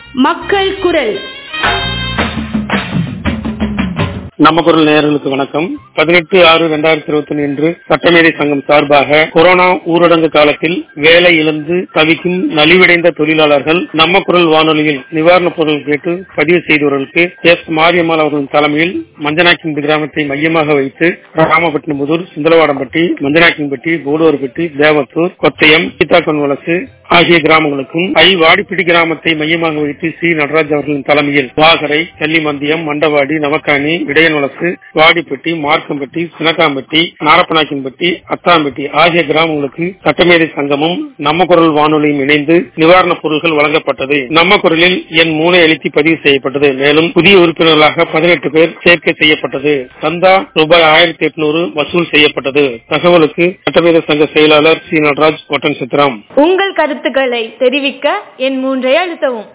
மக்கள் குரல் நம்ம குரல் நேயர்களுக்கு வணக்கம் பதினெட்டு ஆறு இரண்டாயிரத்தி இருபத்தி ஒன்று இன்று சட்டமேதை சங்கம் சார்பாக கொரோனா ஊரடங்கு காலத்தில் வேலை இழந்து தவிக்கும் நலிவடைந்த தொழிலாளர்கள் நம்ம குரல் வானொலியில் நிவாரணப் பொருள் கேட்டு பதிவு செய்தவர்களுக்கு எஸ் மாரியம்மாள் அவர்களின் தலைமையில் மஞ்சனாக்கின்பட்டி கிராமத்தை மையமாக வைத்து ராமபட்டினமுதூர் சுந்தரவாடம்பட்டி மஞ்சனாக்கின்பட்டி போடுவர்பட்டி தேவத்தூர் கொத்தயம் சீத்தாக்கன் வலசு ஆகிய கிராமங்களுக்கும் ஐ வாடிப்பிடி கிராமத்தை மையமாக வைத்து சி நடராஜ் அவர்களின் தலைமையில் வாகரை கள்ளிமந்தியம் மண்டவாடி நவக்காணி இடையன்வலசு வாடிப்பட்டி மார்க்கம்பட்டி சினக்காம்பட்டி நாரப்பநாயக்கன்பட்டி அத்தாம்பட்டி ஆகிய கிராமங்களுக்கு சட்டமேதை சங்கமும் நம்ம குரல் வானொலியும் இணைந்து நிவாரணப் பொருட்கள் வழங்கப்பட்டது நம்ம குரலில் என் மூனை அளித்து பதிவு செய்யப்பட்டது மேலும் புதிய உறுப்பினர்களாக பதினெட்டு பேர் சேர்க்கை செய்யப்பட்டது சந்தா ரூபாய் ஆயிரத்தி எட்நூறு வசூல் செய்யப்பட்டது தகவலுக்கு சட்டமேதை சங்க செயலாளர் சி நடராஜ் ஒட்டன் சித்ராம் உங்கள் கருத்துக்களை தெரிவிக்க என் மூன்றை அழுத்தவும்